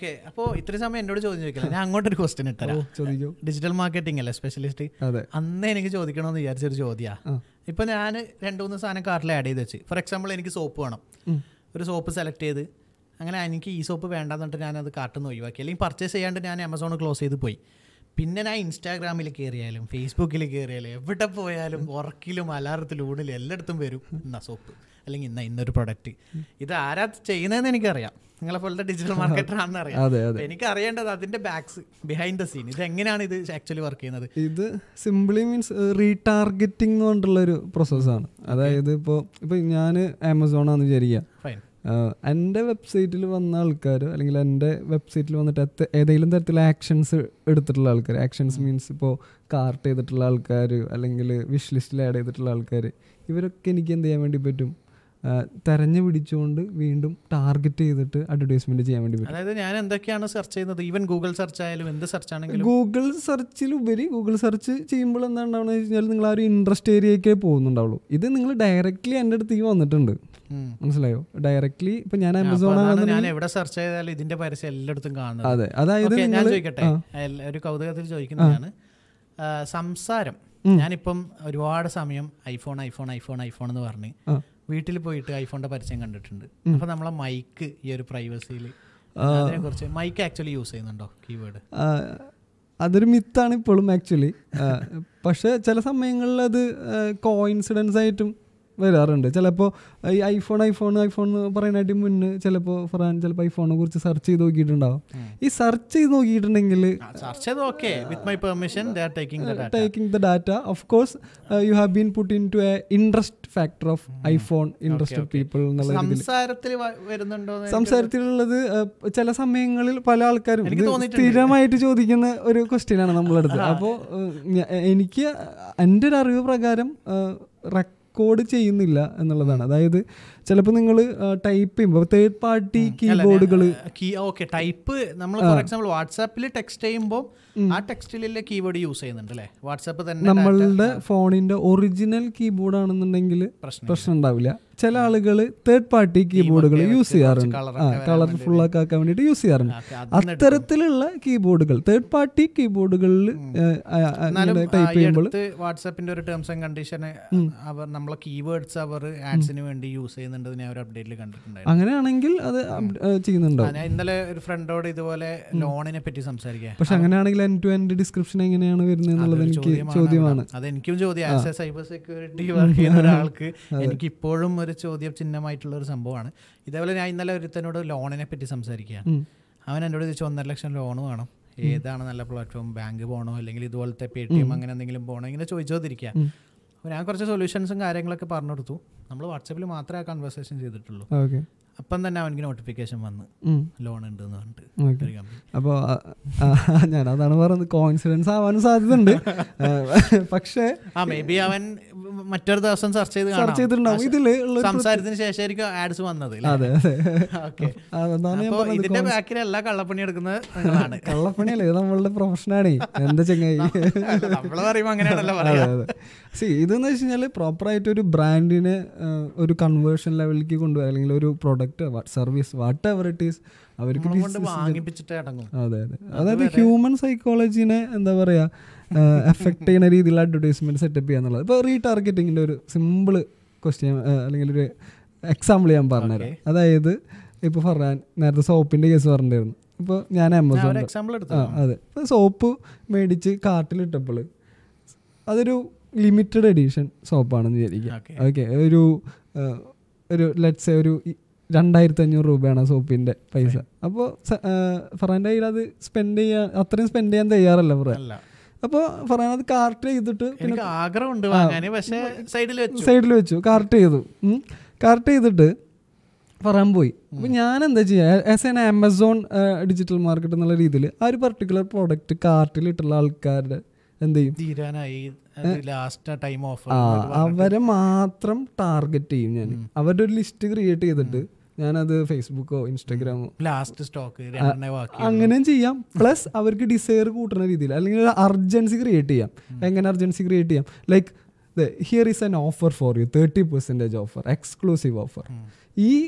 Okay അപ്പോൾ ഇത്രയും സമയം എന്നോട് ചോദ്യം ചോദിക്കില്ല ഞാൻ അങ്ങോട്ടൊരു ക്വസ്റ്റ്യൻ ഇട്ടരാം ചോദിക്കൂ ഡിജിറ്റൽ മാർക്കറ്റിംഗ് അല്ലേ സ്പെഷ്യലിസ്റ്റ് അതെ അന്ന് എനിക്ക് ചോദിക്കണമെന്ന് വിചാരിച്ചൊരു ചോദ്യമാണ് ആ. ഇപ്പൊ ഞാൻ രണ്ട് മൂന്ന് സാധനം കാർട്ടിൽ ആഡ് ചെയ്ത് വെച്ച് ഫോർ എക്സാമ്പിൾ എനിക്ക് സോപ്പ് വേണം ഉം. ഒരു സോപ്പ് സെലക്ട് ചെയ്ത് അങ്ങനെ എനിക്ക് ഈ സോപ്പ് വേണ്ടെന്ന് പറഞ്ഞിട്ട് ഞാനത് കാർട്ടിൽ നിന്ന് ഒഴിവാക്കി അല്ലെങ്കിൽ പർച്ചേസ് ചെയ്യാണ്ട് ഞാൻ ആമസോൺ ക്ലോസ് ചെയ്ത് പോയി പിന്നെ ഞാൻ ഇൻസ്റ്റാഗ്രാമിൽ കയറിയാലും ഫേസ്ബുക്കിൽ കയറിയാലും എവിടെ പോയാലും ഉറക്കിലും അലാറത്തിലും ഊണിലും എല്ലായിടത്തും വരും ഇന്ന സോപ്പ് അല്ലെങ്കിൽ ഇന്ന ഇന്നൊരു പ്രൊഡക്റ്റ് ഇത് ആരാ ചെയ്യുന്നതെന്ന് എനിക്കറിയാം നിങ്ങളെ പോലത്തെ ഡിജിറ്റൽ മാർക്കറ്റർ ആണെന്ന് അറിയാം അതെ അതെ അപ്പൊ എനിക്ക് അറിയേണ്ടത് അതിന്റെ ബാക്സ് ബിഹൈൻഡ് ദ സീൻ ഇത് എങ്ങനെയാണ് ഇത് ആക്ച്വലി വർക്ക് ചെയ്യുന്നത് ഇത് സിംപ്ലി മീൻസ് റീടാർഗറ്റിംഗ് എന്ന് പറഞ്ഞിട്ടുള്ളൊരു പ്രോസസ്സാണ് അതായത് ഇപ്പോൾ ഇപ്പോൾ ഞാൻ ആമസോണാന്ന് വിചാരിക്കുക ഫൈൻ ആഹ് എൻ്റെ വെബ്സൈറ്റിൽ വന്ന ആൾക്കാർ അല്ലെങ്കിൽ എൻ്റെ വെബ്സൈറ്റിൽ വന്നിട്ട് എത്ത- ഏതെങ്കിലും തരത്തിലുള്ള ആക്ഷൻസ് എടുത്തിട്ടുള്ള ആൾക്കാർ ആക്ഷൻസ് മീൻസ് ഇപ്പോൾ കാർട്ട് ചെയ്തിട്ടുള്ള ആൾക്കാർ അല്ലെങ്കിൽ വിഷ് ലിസ്റ്റിൽ ആഡ് ചെയ്തിട്ടുള്ള ആൾക്കാർ ഇവരൊക്കെ എനിക്ക് എന്ത് ചെയ്യാൻ വേണ്ടി പറ്റും ആഹ് തെരഞ്ഞു പിടിച്ചുകൊണ്ട് വീണ്ടും ടാർഗറ്റ് ചെയ്തിട്ട് അഡ്വർടൈസ്മെന്റ് ചെയ്യാൻ വേണ്ടി പറ്റും അതായത് ഞാൻ എന്തൊക്കെയാണ് സെർച്ച് ചെയ്യുന്നത് ഈവൻ ഗൂഗിൾ സെർച്ച് ആയാലും എന്ത് സെർച്ച് ആണെങ്കിലും ഗൂഗിൾ സെർച്ചിലുപരി ഗൂഗിൾ സെർച്ച് ചെയ്യുമ്പോൾ എന്താണെന്ന് വെച്ചാൽ നിങ്ങൾ ആ ഒരു ഇൻട്രസ്റ്റ് ഏരിയക്കേ പോകുന്നുണ്ടാവുള്ളൂ ഇത് നിങ്ങൾ ഡയറക്റ്റ്ലി എൻ്റെ അടുത്തേക്ക് വന്നിട്ടുണ്ട് ഉം. മനസ്സിലായോ ഡയറക്റ്റ്ലി ഇപ്പൊ ഞാൻ അപ്പൊ ആമസോൺ അതാണ് ആണെന്ന് ഞാൻ എവിടെ സെർച്ച് ചെയ്താലും ഇതിന്റെ പരസ്യം എല്ലായിടത്തും കാണുന്നത് അതെ അതായത് Okay, ഞാൻ നിങ്ങൾ ചോദിക്കട്ടെ എല്ല- ഒരു കൗതുകത്തിൽ ചോദിക്കുന്നതാണ് ആ, സംസാരം ഞാനിപ്പം ഒരുപാട് സമയം ഐഫോൺ ഐഫോൺ ഐഫോൺ ഐഫോൺ എന്ന് പറഞ്ഞ് ആ. വീട്ടിൽ പോയിട്ട് ഐഫോണിന്റെ പരസ്യം കണ്ടിട്ടുണ്ട് അപ്പൊ നമ്മളെ മൈക്ക് ഈ ഒരു പ്രൈവസിയിൽ അതിനെ കുറിച്ച് മൈക്ക് ആക്ച്വലി യൂസ് ചെയ്യുന്നുണ്ടോ കീവേഡ് ആ, അതൊരു മിത്താണ് ഇപ്പോഴും ആക്ച്വലി പക്ഷെ ചില സമയങ്ങളിൽ അത് കോയിൻസിഡൻസ് ആയിട്ടും വരാറുണ്ട് ചിലപ്പോൾ ഈ ഐഫോൺ ഐഫോൺ ഐഫോൺ എന്ന് പറയുന്നതായിട്ട് മുന്നേ ചിലപ്പോൾ ഫറാൻ ചിലപ്പോൾ ഐഫോണിനെ കുറിച്ച് സെർച്ച് ചെയ്ത് നോക്കിയിട്ടുണ്ടാവും ഈ സെർച്ച് ചെയ്ത് നോക്കിയിട്ടുണ്ടെങ്കിൽ സെർച്ച് ചെയ്ത് okay with my permission they are taking the data taking the data of course you have been put into a interest factor of iPhone interested people എന്നുള്ള രീതിയിൽ സംസാരത്തിൽ വരുന്നുണ്ടോ എന്ന് സംസാരത്തിലുള്ളത് ഏഹ്, ചില സമയങ്ങളിൽ പല ആൾക്കാരും എനിക്ക് ഇത് തോന്നിയിട്ടുണ്ട്. സ്ഥിരമായിട്ട് ചോദിക്കുന്ന ഒരു ക്വസ്റ്റ്യൻ ആണ് നമ്മളടുത്ത് അപ്പോൾ എനിക്ക് എൻ്റെ ഒരു അറിവ് പ്രകാരം റെക്കോർഡ് ചെയ്യുന്നില്ല എന്നുള്ളതാണ് അതായത് ചിലപ്പോൾ നിങ്ങൾ ടൈപ്പ് ചെയ്യുമ്പോൾ third party keyboards key okay type നമ്മൾ ഫോർ എക്സാമ്പിൾ വാട്സാപ്പിൽ ടെക്സ്റ്റ് ചെയ്യുമ്പോൾ ആ ടെക്സ്റ്റിലെ കീവേഡ് യൂസ് ചെയ്യുന്നുണ്ട് അല്ലേ വാട്സാപ്പ് തന്നെ നമ്മളുടെ ഫോണിന്റെ ഒറിജിനൽ കീബോർഡ് ആണെന്നുണ്ടെങ്കിൽ പ്രശ്നം പ്രശ്നം ഉണ്ടാവില്ല ചില ആളുകൾ തേർഡ് പാർട്ടി കീബോർഡുകൾ യൂസ് ചെയ്യാറുണ്ട് colour ആ കളർഫുൾ ഒക്കെ ആക്കാൻ വേണ്ടിയിട്ട് യൂസ് ചെയ്യാറുണ്ട് അത്തരത്തിലുള്ള കീബോർഡുകൾ തേർഡ് പാർട്ടി കീബോർഡുകളിൽ ടൈപ്പ് ചെയ്യുമ്പോൾ വാട്സാപ്പിന്റെ ഒരു ടേംസ് ആൻഡ് കണ്ടീഷൻ അവർ നമ്മളെ കീവേഡ്സ് അവർ ആഡ്സിന് വേണ്ടി യൂസ് ചെയ്യുന്നുണ്ട് ഞാൻ ഒരു അപ്ഡേറ്റിൽ കണ്ടിട്ടുണ്ടായിരുന്നു അങ്ങനെയാണെങ്കിൽ അത് up- ഏ, ചെയ്യുന്നുണ്ടാവും ആ, ഞാൻ ഇന്നലെ ഒരു ഫ്രണ്ടോട് ഇതുപോലെ ലോണിനെ പറ്റി സംസാരിക്കാം പക്ഷെ അങ്ങനെയാണെങ്കിൽ എൻ ടു എൻഡ് ഡിസ്ക്രിപ്ഷൻ എങ്ങനെയാണ് വരുന്നത് എന്നുള്ളത് എനിക്ക് ചോദ്യമാണ് അതെനിക്കും ചോദ്യം as a cyber security work ചെയ്യുന്ന ഒരാൾക്ക് എനിക്ക് ഇപ്പോഴും ഒരു ചോദ്യം ചിഹ്നമായിട്ടുള്ള ഒരു സംഭവമാണ് ഇതേപോലെ ഞാൻ ഇന്നലെ ഒരുത്തനോട് ലോണിനെ പറ്റി സംസാരിക്കുകയാണ് ഉം. അവൻ എന്നോട് ചോദിച്ചു ഒന്നര ലക്ഷം ലോൺ വേണം ഏതാണ് നല്ല പ്ലാറ്റ്ഫോം ബാങ്ക് പോകണോ അല്ലെങ്കിൽ ഇതുപോലത്തെ പേ ടി എം അങ്ങനെ എന്തെങ്കിലും പോകണോ ഇങ്ങനെ ചോദിച്ചോതിരിക്കുക അപ്പോൾ ഞാൻ കുറച്ച് സൊല്യൂഷൻസും കാര്യങ്ങളൊക്കെ പറഞ്ഞു കൊടുത്തു നമ്മൾ വാട്സാപ്പിൽ മാത്രമേ ആ കൺവെർസേഷൻ ചെയ്തിട്ടുള്ളൂ ഓക്കെ അപ്പം തന്നെ അവനിക്ക് നോട്ടിഫിക്കേഷൻ വന്ന് ലോൺ ഉണ്ട് എന്ന് പറഞ്ഞിട്ട് ഓക്കെ ഒരു company. അപ്പോൾ ഞാൻ അതാണ് പറയുന്നത് കോയിൻസിഡൻസ് ആവാനും സാധ്യതയുണ്ട് ആ, പക്ഷേ ആ മേ ബി അവൻ മറ്റൊരു ദിവസം സെർച്ച് ചെയ്ത് സെർച്ച് ചെയ്തിട്ടുണ്ടാവും ഇതിൽ ഉള്ള സംസാരത്തിന് ശേഷമായിരിക്കും ആഡ്സ് വന്നത് അതെ അതെ ഓക്കെ അതാണ് ഞാൻ അപ്പോൾ ഇതിന്റെ ബാക്കിൽ എല്ലാ കള്ളപ്പണി എടുക്കുന്നത് നിങ്ങളാണ് കള്ളപ്പണിയല്ലേ ഇത് നമ്മളുടെ പ്രൊഫഷനാണേ എന്താ ചങ്ങായി നമ്മൾ പറയുമ്പോൾ അങ്ങനെയാണല്ലോ അതെ പറയാ അതെ സി ഇതെന്ന് വെച്ച് കഴിഞ്ഞാൽ പ്രോപ്പറായിട്ട് ഒരു ബ്രാൻഡിനെ ഒരു കൺവേർഷൻ ലെവലിലേക്ക് കൊണ്ടുപോയി അല്ലെങ്കിൽ ഒരു product service whatever it is അവർക്ക് നമ്മളെ കൊണ്ട് വാങ്ങിപ്പിച്ചിട്ട് അടങ്ങും അതെ അതെ അതായത് ഹ്യൂമൻ സൈക്കോളജിനെ എന്താ പറയാ എഫക്ട് ചെയ്യുന്ന രീതിയിലുള്ള അഡ്വർടൈസ്മെന്റ് സെറ്റപ്പ് ചെയ്യാന്നുള്ളത് ഇപ്പോൾ റീടാർഗറ്റിങ്ങിന്റെ ഒരു സിമ്പിൾ ക്വസ്റ്റ്യൻ അല്ലെങ്കിൽ ഒരു എക്സാമ്പിൾ ഞാൻ പറഞ്ഞുതരാം അതായത് ഇപ്പോൾ ഫർഹാൻ നേരത്തെ സോപ്പിന്റെ കേസ് പറഞ്ഞിരുന്നു ഇപ്പോൾ ഞാൻ ഞാൻ ആമസോൺ ഒരു എക്സാമ്പിൾ എടുത്തു ആ അതെ ഇപ്പോൾ സോപ്പ് മേടിച്ച് കാർട്ടിലിട്ടപ്പോൾ അതൊരു ലിമിറ്റഡ് എഡീഷൻ സോപ്പാണെന്ന് വിചാരിക്കുക Okay. ഓക്കെ ഒരു ആ, ഒരു ലെറ്റ്സ് ഒരു ഇ- രണ്ടായിരത്തി അഞ്ഞൂറ് രൂപയാണ് ആ സോപ്പിന്റെ പൈസ അപ്പോൾ ഫറാൻ്റെ കയ്യിൽ അത് സ്പെൻഡ് ചെയ്യാൻ അത്രയും സ്പെൻഡ് ചെയ്യാൻ തയ്യാറല്ല ഫറാൻ അല്ല അപ്പോൾ ഫറാൻ അത് കാർട്ട് ചെയ്തിട്ട് പിന്നെ എനിക്ക് ആഗ്രഹമുണ്ട് വാങ്ങാന് പക്ഷെ സൈഡിൽ വെച്ചു സൈഡിൽ വെച്ചു കാർട്ട് ചെയ്തു കാർട്ട് ചെയ്തിട്ട് പറയാൻ പോയി അപ്പോൾ ഞാൻ എന്താ ചെയ്യുക as an Amazon digital market എന്നുള്ള രീതിയിൽ ആ ഒരു പർട്ടിക്കുലർ പ്രോഡക്റ്റ് കാർട്ടിൽ ഇട്ടുള്ള ആൾക്കാരുടെ എന്ത് ചെയ്യും തീരാനായി ലാസ്റ്റ് ടൈം ഓഫർ ആ അവരെ മാത്രം ടാർഗറ്റ് ചെയ്യും ഞാൻ അവരുടെ ഒരു ലിസ്റ്റ് ക്രിയേറ്റ് ചെയ്തിട്ട് ഞാനത് ഫേസ്ബുക്കോ ഇൻസ്റ്റാഗ്രാമോ ലാസ്റ്റ് സ്റ്റോക്ക് രണ്ടെണ്ണേ ബാക്കി അങ്ങനെയും ചെയ്യാം പ്ലസ് അവർക്ക് ഡിസയർ കൂട്ടുന്ന രീതിയിൽ അല്ലെങ്കിൽ അർജൻസി ക്രിയേറ്റ് ചെയ്യാം എങ്ങനെ അർജൻസി ക്രിയേറ്റ് ചെയ്യാം like here is an offer for you thirty percentage offer exclusive offer ഈ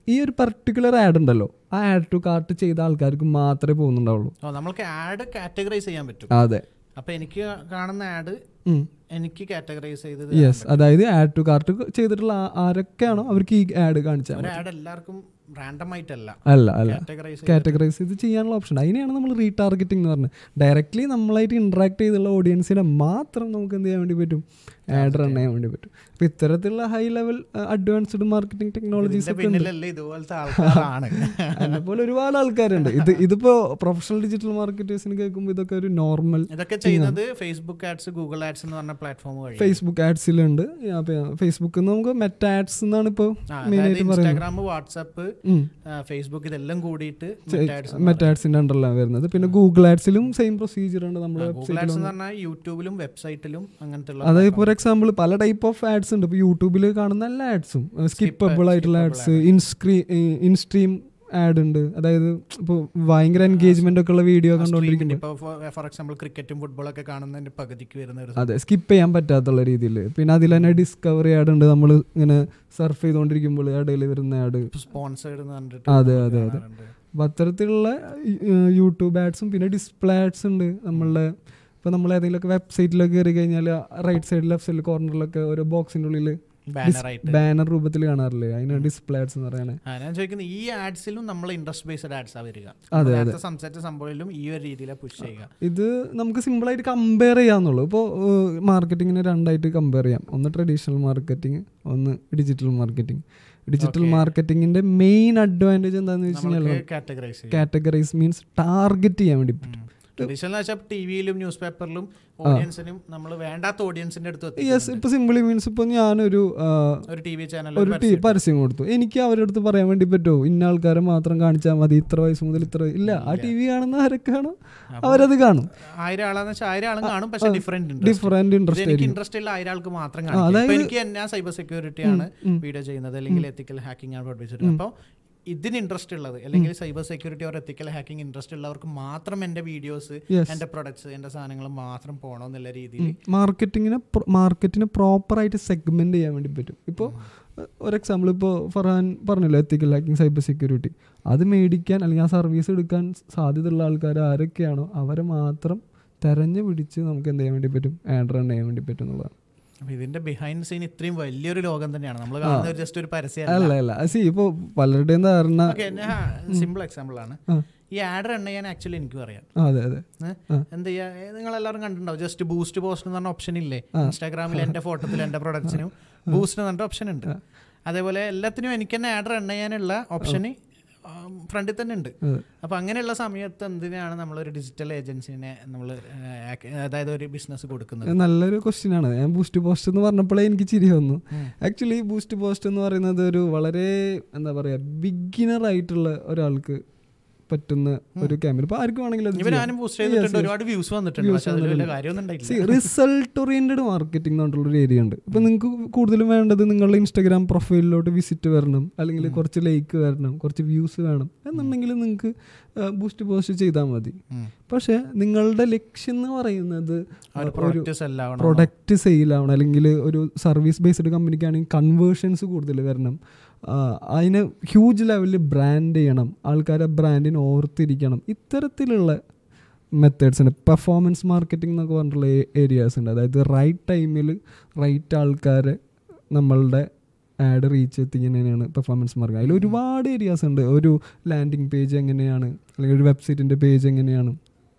ഈ ഒരു പർട്ടിക്കുലർ ആഡ് ഉണ്ടല്ലോ ആ ആഡ് ടു കാർട്ട് ചെയ്ത ആൾക്കാർക്ക് മാത്രമേ പോകുന്നുണ്ടാവുള്ളൂ ഓ നമ്മൾക്ക് ആഡ് കാറ്റഗറൈസ് ചെയ്യാൻ പറ്റും അതെ അപ്പൊ എനിക്ക് കാണുന്ന ആഡ് ഉം. എനിക്ക് കാറ്റഗറൈസ് ചെയ്തത് യെസ് അതായത് ആഡ് ടു കാർട്ട് ചെയ്തിട്ടുള്ള ആ- ആരൊക്കെയാണോ അവർക്ക് ഈ ആഡ് കാണിച്ചാൽ ഒരു ആഡ് എല്ലാവർക്കും റാൻഡം ആയിട്ടല്ല അല്ല അല്ല കാറ്റഗറൈസ് കാറ്റഗറൈസ് ചെയ്ത് ചെയ്യാനുള്ള ഓപ്ഷൻ അതിനെയാണ് നമ്മൾ റീടാർഗറ്റിംഗ് എന്ന് പറഞ്ഞത് ഡയറക്റ്റ്ലി നമ്മളായിട്ട് ഇൻട്രാക്ട് ചെയ്തുള്ള ഓഡിയൻസിനെ മാത്രം നമുക്ക് എന്ത് ചെയ്യാൻ വേണ്ടി പറ്റും ആഡ് റൺ ചെയ്യാൻ വേണ്ടി പറ്റും അപ്പോൾ ഇത്തരത്തിലുള്ള high level advanced marketing technologies ഒക്കെ ഉണ്ട് പിന്നിലല്ലേ ഇതുപോലത്തെ ആൾക്കാരാണ് എന്നെ പോലെ ഒരുപാട് ആൾക്കാരുണ്ട് ഇത് ഇതിപ്പോ പ്രൊഫഷണൽ ഡിജിറ്റൽ മാർക്കറ്റേഴ്സിന് കേൾക്കുമ്പോൾ ഇതൊക്കെ ഒരു നോർമൽ ഇതൊക്കെ ചെയ്യുന്നത് ഫേസ്ബുക്ക് ആഡ്സ് ഗൂഗിൾ ആഡ്സ് എന്ന് പറഞ്ഞ പ്ലാറ്റ്ഫോം വഴി ഫേസ്ബുക്ക് ആഡ്സിലുണ്ട് ഫേസ്ബുക്ക് നമുക്ക് മെറ്റ ആഡ്സ് എന്നാണ് ഇപ്പോൾ മെയിൻ ആയിട്ട് പറയുന്നത് ഇൻസ്റ്റാഗ്രാം വാട്സാപ്പ് ഉം. ഫേസ്ബുക്ക് ഇതെല്ലാം കൂടിയിട്ട് മെറ്റ ആഡ്സിന്റെ അണ്ടറിലാണ് വരുന്നത് പിന്നെ ഗൂഗിൾ ആഡ്സിലും സെയിം പ്രൊസീജിയർ ഉണ്ട് നമ്മുടെ ഗൂഗിൾ ആഡ്സ് എന്ന് പറഞ്ഞാൽ യൂട്യൂബിലും വെബ്സൈറ്റിലും അങ്ങനത്തെ അതായത് ഫോർ എക്സാമ്പിൾ പല ടൈപ്പ് ഓഫ് ആഡ്സ് ഉണ്ട് ഇപ്പോൾ യൂട്യൂബിൽ കാണുന്ന എല്ലാ ആഡ്സും സ്കിപ്പബിൾ ആയിട്ടുള്ള ആഡ്സ് ഇൻസ്ക്രീ ഇൻസ്ട്രീം ആഡ് ഉണ്ട് അതായത് ഇപ്പോൾ ഭയങ്കര എൻഗേജ്മെന്റ് ഒക്കെ ഉള്ള വീഡിയോ കണ്ടുകൊണ്ടിരിക്കുമ്പോൾ ഇപ്പോൾ ഫോർ എക്സാമ്പിൾ ക്രിക്കറ്റും ഫുട്ബോളൊക്കെ കാണുന്നതിന്റെ പകുതിക്ക് വരുന്ന ഒരു അതെ സ്കിപ്പ് ചെയ്യാൻ പറ്റാത്തുള്ള രീതിയിൽ പിന്നെ അതിൽ തന്നെ ഡിസ്കവറി ആഡ് ഉണ്ട് നമ്മൾ ഇങ്ങനെ സർഫ് ചെയ്തുകൊണ്ടിരിക്കുമ്പോൾ ഇടയിൽ വരുന്ന ആഡ് സ്പോൺസേഡ് എന്ന് പറഞ്ഞിട്ട് അതെ അതെ അതെ കാണാറുണ്ട്. അപ്പോൾ അത്തരത്തിലുള്ള യൂട്യൂബ് ആഡ്സും പിന്നെ ഡിസ്പ്ലേ ആഡ്സ് ഉണ്ട് നമ്മളുടെ ഇപ്പോൾ നമ്മൾ ഏതെങ്കിലുമൊക്കെ വെബ്സൈറ്റിലൊക്കെ കയറി കഴിഞ്ഞാൽ റൈറ്റ് സൈഡ് ലെഫ്റ്റ് സൈഡിൽ കോർണറിലൊക്കെ ഓരോ ബോക്സിൻ്റെ ഉള്ളിൽ ബാനർ ആയിട്ട് ബാനർ രൂപത്തിൽ കാണാറില്ലേ അതിന് ഡിസ്പ്ലേ ആഡ്സ് എന്ന് പറയുന്നത് ആ, ഞാൻ ചോദിക്കുന്നത് ഈ ആഡ്സിലും നമ്മൾ ഇൻട്രസ്റ്റ് ബേസ്ഡ് ആഡ്സ് ആ വരിക അതെ, നേരത്തെ സംസാരിച്ച സംഭവത്തിലും ഈ ഒരു രീതിയിലാണ് പുഷ് ചെയ്യുക ഇത് നമുക്ക് സിമ്പിളായിട്ട് കമ്പയർ ചെയ്യാന്നുള്ളൂ ഇപ്പോൾ മാർക്കറ്റിങ്ങിനെ രണ്ടായിട്ട് കമ്പയർ ചെയ്യാം ഒന്ന് ട്രഡീഷണൽ മാർക്കറ്റിംഗ് ഒന്ന് ഡിജിറ്റൽ മാർക്കറ്റിംഗ് ഡിജിറ്റൽ മാർക്കറ്റിങ്ങിന്റെ മെയിൻ അഡ്വാൻറ്റേജ് എന്താണെന്ന് വെച്ച് കഴിഞ്ഞാൽ നമുക്ക് കാറ്റഗറൈസ് ചെയ്യാം കാറ്റഗറൈസ് മീൻസ് ടാർഗറ്റ് ചെയ്യാൻ വേണ്ടി പറ്റും ട്രഡീഷണൽ വെച്ചാൽ ടി വിയിലും ന്യൂസ് പേപ്പറിലും ഓഡിയൻസിനും നമ്മൾ വേണ്ടാത്ത ഓഡിയൻസിന്റെ അടുത്ത് എത്തിക്കും. യെസ് ഇപ്പോൾ സിമ്പിളി മീൻസ് ഇപ്പോൾ ഞാനൊരു ആ, ഒരു ടി വി ചാനൽ ഒരു ടീ പരസ്യം കൊടുത്തു എനിക്ക് അവരുടെ അടുത്ത് പറയാൻ വേണ്ടി പറ്റുമോ ഇന്ന ആൾക്കാരെ മാത്രം കാണിച്ചാൽ മതി ഇത്ര വയസ്സ് മുതൽ ഇത്ര ഇല്ല ആ ടി വി കാണുന്ന ആരൊക്കെയാണോ അവരത് കാണും ആയിരം ആളാന്ന് വെച്ചാൽ ആയിരം ആളും കാണും പക്ഷെ ഡിഫറെന്റ് ഡിഫറെന്റ് ഇൻട്രസ്റ്റ് എനിക്ക് ഇൻട്രസ്റ്റ് ഉള്ള ആയിരം ആൾക്ക് മാത്രം കാണിക്കും ഇപ്പൊ എനിക്ക് ഞാൻ സൈബർ സെക്യൂരിറ്റി ആണ് വീഡിയോ ചെയ്യുന്നത് അല്ലെങ്കിൽ എത്തിക്കൽ ഹാക്കിംഗ് ആണ് പഠിപ്പിച്ചത് അപ്പോൾ ഇതിന് ഇൻട്രസ്റ്റ് ഉള്ളത് അല്ലെങ്കിൽ cyber security or ethical hacking interest ഉള്ളവർക്ക് മാത്രം എന്റെ വീഡിയോസ് Yes. എന്റെ പ്രൊഡക്ട്സ് എന്റെ സാധനങ്ങൾ മാത്രം പോകണം എന്നുള്ള രീതിയിൽ മാർക്കറ്റിങ്ങിനെ മാർക്കറ്റിനെ പ്രോപ്പറായിട്ട് സെഗ്മെന്റ് ചെയ്യാൻ വേണ്ടി പറ്റും ഇപ്പോൾ ഒരു എക്സാമ്പിൾ ഇപ്പോൾ ഫർഹാൻ പറഞ്ഞല്ലോ എത്തിക്കൽ ഹാക്കിംഗ് സൈബർ സെക്യൂരിറ്റി അത് മേടിക്കാൻ അല്ലെങ്കിൽ ആ സർവീസ് എടുക്കാൻ സാധ്യതയുള്ള ആൾക്കാർ ആരൊക്കെയാണോ അവരെ മാത്രം തെരഞ്ഞു പിടിച്ച് നമുക്ക് എന്ത് ചെയ്യാൻ വേണ്ടി പറ്റും ആഡ് റൺ ചെയ്യാൻ വേണ്ടി പറ്റും എന്നുള്ളതാണ് അപ്പൊ ഇതിന്റെ ബിഹൈൻഡ് സീൻ ഇത്രയും വലിയൊരു ലോകം തന്നെയാണ് നമ്മൾ കാണുന്ന ജസ്റ്റ് ഒരു പരസ്യം അല്ല അല്ല സി ഇപ്പോൾ പലരുടെയും ധാരണ സിമ്പിൾ എക്സാമ്പിൾ ആണ് ആ. ഈ ആഡ് റൺ ചെയ്യാൻ ആക്ച്വലി എനിക്കും അറിയാം ആ, അതെ അതെ ഏ? എന്ത് ചെയ്യാ നിങ്ങൾ എല്ലാവരും കണ്ടിട്ടുണ്ടാവും ജസ്റ്റ് ബൂസ്റ്റ് പോസ്റ്റ് എന്ന് പറഞ്ഞ ഓപ്ഷൻ ഇല്ലേ ഇൻസ്റ്റാഗ്രാമിൽ എന്റെ ഫോട്ടോത്തിൽ എന്റെ പ്രൊഡക്ട്സിനും ബൂസ്റ്റ് എന്ന് പറഞ്ഞ ഓപ്ഷൻ ഉണ്ട് അതേപോലെ എല്ലാത്തിനും എനിക്ക് തന്നെ ആഡ് റൺ ചെയ്യാനുള്ള ഓപ്ഷന് ഫ്രണ്ടിൽ തന്നെ ഉണ്ട് അതെ. അപ്പൊ അങ്ങനെയുള്ള സമയത്ത് എന്തിനാണ് നമ്മൾ ഒരു ഡിജിറ്റൽ ഏജൻസിനെ നമ്മൾ അതായത് ഒരു ബിസിനസ് കൊടുക്കുന്നത് നല്ലൊരു ക്വസ്റ്റ്യൻ ആണ് ഞാൻ ബൂസ്റ്റ് പോസ്റ്റ് എന്ന് പറഞ്ഞപ്പോഴേ എനിക്ക് ചിരി വന്നു ആക്ച്വലി ബൂസ്റ്റ് പോസ്റ്റ് എന്ന് പറയുന്നത് ഒരു വളരെ എന്താ പറയാ ബിഗിനർ ആയിട്ടുള്ള ഒരാൾക്ക് പറ്റുന്ന ഒരു ക്യാമ്പയിൻ ഇപ്പൊ ആർക്കും വേണമെങ്കിലും ഇവ ഞാനും ബൂസ്റ്റ് ചെയ്തിട്ടുണ്ട് ഒരുപാട് വ്യൂസ് വന്നിട്ടുണ്ട് പക്ഷെ അതിൽ വലിയ കാര്യമൊന്നും ഉണ്ടായില്ല റിസൾട്ട് ഓറിയന്റഡ് മാർക്കറ്റിംഗ് എന്ന് പറഞ്ഞിട്ടുള്ള ഒരു ഏരിയ ഉണ്ട് ഇപ്പൊ നിങ്ങൾക്ക് കൂടുതലും വേണ്ടത് നിങ്ങളുടെ ഇൻസ്റ്റാഗ്രാം പ്രൊഫൈലിലോട്ട് വിസിറ്റ് വരണം അല്ലെങ്കിൽ കുറച്ച് ലൈക്ക് വരണം കുറച്ച് വ്യൂസ് വേണം എന്നുണ്ടെങ്കിൽ നിങ്ങൾക്ക് ബൂസ്റ്റ് പോസ്റ്റ് ചെയ്താൽ മതി ഉം. പക്ഷെ നിങ്ങളുടെ ലക്ഷ്യം എന്ന് പറയുന്നത് ആ ഒരു പ്രൊഡക്റ്റ് സെല്ലാവണം പ്രൊഡക്റ്റ് സെയിൽ ആവണം അല്ലെങ്കിൽ ഒരു സർവീസ് ബേസ്ഡ് കമ്പനിക്കാണെങ്കിൽ കൺവേർഷൻസ് കൂടുതൽ വരണം ആ, അതിനെ ഹ്യൂജ് ലെവലിൽ ബ്രാൻഡ് ചെയ്യണം ആൾക്കാരെ ബ്രാൻഡിനെ ഓർത്തിരിക്കണം ഇത്തരത്തിലുള്ള മെത്തേഡ്സ് ഉണ്ട് പെർഫോമൻസ് മാർക്കറ്റിംഗ് എന്നൊക്കെ പറഞ്ഞിട്ടുള്ള ഏരിയാസ് ഉണ്ട് അതായത് റൈറ്റ് ടൈമിൽ റൈറ്റ് ആൾക്കാരെ നമ്മളുടെ ആഡ് റീച്ച് എത്തിക്കുന്നതിനാണ് പെർഫോമൻസ് മാർക്കറ്റിംഗ് അതിൽ ഒരുപാട് ഏരിയാസ് ഉണ്ട് ഒരു ലാൻഡിങ് പേജ് എങ്ങനെയാണ് അല്ലെങ്കിൽ ഒരു വെബ്സൈറ്റിൻ്റെ പേജ് എങ്ങനെയാണ്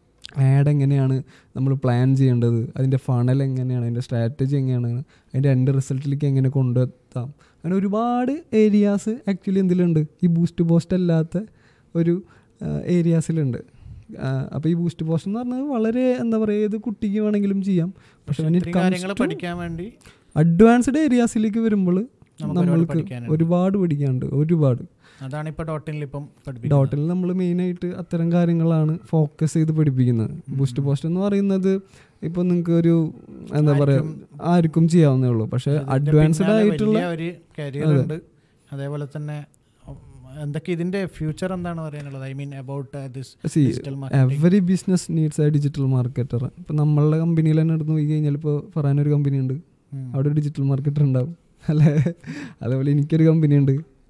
ആഡ് എങ്ങനെയാണ് നമ്മൾ പ്ലാൻ ചെയ്യേണ്ടത് അതിൻ്റെ ഫണൽ എങ്ങനെയാണ് അതിൻ്റെ സ്ട്രാറ്റജി എങ്ങനെയാണ് അതിൻ്റെ എൻ്റെ റിസൾട്ടിലേക്ക് എങ്ങനെ കൊണ്ടുവെത്താം അങ്ങനെ ഒരുപാട് ഏരിയാസ് ആക്ച്വലി എന്തിലുണ്ട് ഈ ബൂസ്റ്റ് പോസ്റ്റ് അല്ലാത്ത ഒരു ഏരിയാസിലുണ്ട് അപ്പോൾ ഈ ബൂസ്റ്റ് പോസ്റ്റ് എന്ന് പറഞ്ഞത് വളരെ എന്താ പറയുക ഏത് കുട്ടിക്ക് വേണമെങ്കിലും ചെയ്യാം പക്ഷേ ഇത്രയും കാര്യങ്ങൾ പഠിക്കാൻ വേണ്ടി അഡ്വാൻസ്ഡ് ഏരിയാസിലേക്ക് വരുമ്പോൾ നമുക്ക് ഒരുപാട് നമ്മൾക്ക് പഠിക്കാനുണ്ട്. ഒരുപാട് പഠിക്കാനുണ്ട് ഒരുപാട് അതാണ് ഇപ്പൊ ഡോട്ടിനിൽ ഇപ്പം പഠിപ്പിക്കുന്നത് ഡോട്ടിൽ നമ്മൾ മെയിനായിട്ട് അത്തരം കാര്യങ്ങളാണ് ഫോക്കസ് ചെയ്ത് പഠിപ്പിക്കുന്നത് ബൂസ്റ്റ് പോസ്റ്റ് എന്ന് പറയുന്നത് ഇപ്പോൾ നിങ്ങൾക്ക് ഒരു എന്താ പറയുക ആർക്കും ചെയ്യാവുന്നേ ഉള്ളൂ പക്ഷേ ഇതിന്റെ അഡ്വാൻസ്ഡ് പിന്നാലെ ആയിട്ടുള്ള വലിയ ഒരു കരിയർ ഉണ്ട് അതേപോലെ തന്നെ ഉം, എന്തൊക്കെ ഇതിന്റെ ഫ്യൂച്ചർ എന്താണ് പറയാനുള്ളത് I mean about this See, digital marketing every business needs a digital marketer ഇപ്പം നമ്മളുടെ കമ്പനിയിൽ തന്നെ എടുത്ത് നോക്കി കഴിഞ്ഞാൽ ഇപ്പോൾ ഫറാൻ ഒരു കമ്പനി ഉണ്ട് അവിടെ ഒരു ഡിജിറ്റൽ മാർക്കറ്റർ ഉണ്ടാവും അല്ലേ അതേപോലെ എനിക്കൊരു കമ്പനി ഉണ്ട്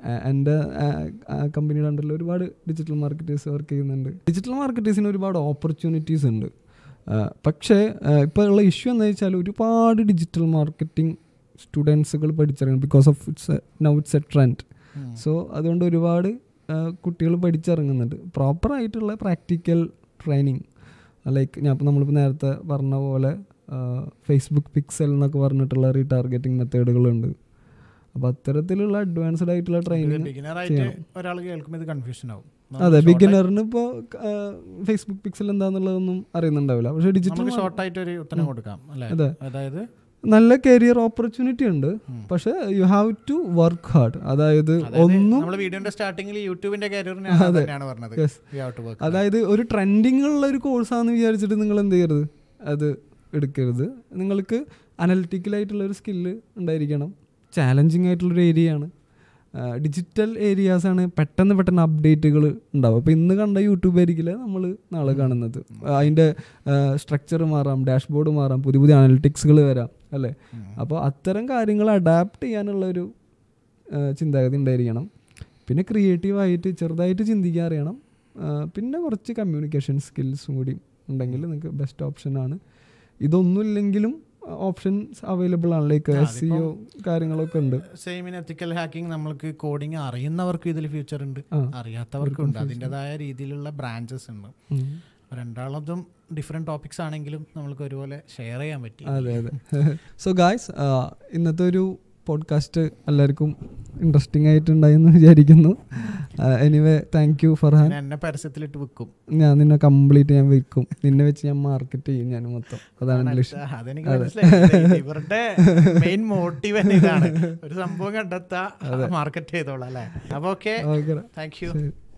എൻ്റെ കമ്പനിയുടെ അണ്ടറിൽ ഒരുപാട് ഡിജിറ്റൽ മാർക്കറ്റേഴ്സ് വർക്ക് ചെയ്യുന്നുണ്ട് ഡിജിറ്റൽ മാർക്കറ്റേഴ്സിന് ഒരുപാട് ഓപ്പർച്യൂണിറ്റീസ് ഉണ്ട് ആ, പക്ഷേ ഇപ്പോൾ ഉള്ള ഇഷ്യൂ എന്ന് വെച്ചാൽ ഒരുപാട് ഡിജിറ്റൽ മാർക്കറ്റിംഗ് സ്റ്റുഡൻസുകൾ പഠിച്ചിറങ്ങും because of it's now it's a trend so അതുകൊണ്ട് ഒരുപാട് കുട്ടികൾ പഠിച്ചിറങ്ങുന്നുണ്ട് പ്രോപ്പറായിട്ടുള്ള പ്രാക്ടിക്കൽ ട്രെയിനിങ് ലൈക്ക് ഞാൻ ഇപ്പോൾ നമ്മളിപ്പോൾ നേരത്തെ പറഞ്ഞ പോലെ ഫേസ്ബുക്ക് പിക്സൽ എന്നൊക്കെ പറഞ്ഞിട്ടുള്ള റീടാർഗറ്റിംഗ് മെത്തേഡുകളുണ്ട് അപ്പോൾ അത്തരത്തിലുള്ള അഡ്വാൻസ്ഡ് ആയിട്ടുള്ള ട്രെയിനിങ് ബിഗിനർ ആയിട്ട് ഒരാൾ കേൾക്കുമ്പോൾ ഇത് കൺഫ്യൂഷൻ ആവും അതെ ബിഗിനറിന് ഇപ്പോൾ ഫേസ്ബുക്ക് പിക്സൽ എന്താണെന്നുള്ളതൊന്നും അറിയുന്നുണ്ടാവില്ല പക്ഷേ ഡിജിറ്റൽ നമുക്ക് ഷോർട്ട് ആയിട്ട് ഒരു ഉത്തരം കൊടുക്കാം അല്ലേ അതെ. അതായത് നല്ല കരിയർ ഓപ്പർച്യൂണിറ്റി ഉണ്ട് പക്ഷേ you have to work hard അതായത് ഒന്നും നമ്മൾ വീഡിയോന്റെ സ്റ്റാർട്ടിങ്ങിൽ യൂട്യൂബിന്റെ കരിയറിനെ തന്നെയാണ് പറഞ്ഞത് Yes. We have to work. അതായത് ഒരു ട്രെൻഡിങ് ഉള്ള ഒരു കോഴ്സാണെന്ന് വിചാരിച്ചിട്ട് നിങ്ങൾ എന്ത് ചെയ്യരുത് അത് എടുക്കരുത് നിങ്ങൾക്ക് അനലിറ്റിക്കലായിട്ടുള്ള ഒരു സ്കില്ല് ഉണ്ടായിരിക്കണം ചാലഞ്ചിങ് ആയിട്ടുള്ളൊരു ഏരിയയാണ് ഡിജിറ്റൽ ഏരിയാസാണ് പെട്ടെന്ന് പെട്ടെന്ന് അപ്ഡേറ്റുകൾ ഉണ്ടാവും അപ്പോൾ ഇന്ന് കണ്ട യൂട്യൂബ് ആയിരിക്കില്ല നമ്മൾ നാളെ കാണുന്നത് അതിൻ്റെ സ്ട്രക്ചർ മാറാം ഡാഷ്ബോർഡ് മാറാം പുതിയ പുതിയ അനലിറ്റിക്സുകൾ വരാം അല്ലേ അപ്പോൾ അത്തരം കാര്യങ്ങൾ അഡാപ്റ്റ് ചെയ്യാനുള്ള ഒരു ആ, ചിന്താഗതി ഉണ്ടായിരിക്കണം പിന്നെ ക്രിയേറ്റീവായിട്ട് ചെറുതായിട്ട് ചിന്തിക്കാൻ അറിയണം ആ, പിന്നെ കുറച്ച് കമ്മ്യൂണിക്കേഷൻ സ്കിൽസും കൂടി ഉണ്ടെങ്കിൽ നിങ്ങൾക്ക് ബെസ്റ്റ് ഓപ്ഷനാണ് ഇതൊന്നുമില്ലെങ്കിലും ഓപ്ഷൻസ് അവൈലബിൾ ആണ് ലൈക്ക് എസ് സി ഒ കാര്യങ്ങളൊക്കെ ഉണ്ട് സെയിം ഇൻ എത്തിക്കൽ ഹാക്കിംഗ് നമ്മൾക്ക് കോഡിങ് അറിയുന്നവർക്കും ഇതിൽ ഫ്യൂച്ചർ ഉണ്ട് ആ. അറിയാത്തവർക്കും ഉണ്ട് അതിൻ്റെതായ രീതിയിലുള്ള ബ്രാഞ്ചസ് ഉണ്ട് ഉം. അപ്പൊ രണ്ടാളതും ഡിഫറെന്റ് ടോപ്പിക്സ് ആണെങ്കിലും നമ്മൾക്ക് ഒരുപോലെ ഷെയർ ചെയ്യാൻ പറ്റി അതെ അതെ സോ ഗായ്സ് ഇന്നത്തെ ഒരു പോഡ്കാസ്റ്റ് എല്ലാവർക്കും ഇൻട്രസ്റ്റിംഗ് ആയിട്ടുണ്ടായെന്ന് വിചാരിക്കുന്നു എനിവേ താങ്ക് യു ഫർഹാൻ ഞാൻ എന്നെ പരസ്യത്തിലിട്ട് വെക്കും ഞാൻ നിന്നെ കംപ്ലീറ്റ് ഞാൻ വിൽക്കും നിന്നെ വെച്ച് ഞാൻ മാർക്കറ്റ് ചെയ്യും ഞാൻ മൊത്തം അതാണ് എൻ്റെ ലക്ഷ്യം അതെനിക്ക് മനസ്സിലായി ഇവരുടെ മെയിൻ മോട്ടീവ് തന്നെ ഇതാണ് ഒരു സംഭവം കണ്ടെത്താ മാർക്കറ്റ് ചെയ്തോളാം അല്ലേ അപ്പൊ ഓക്കെ ഓക്കെ താങ്ക് യു ശരി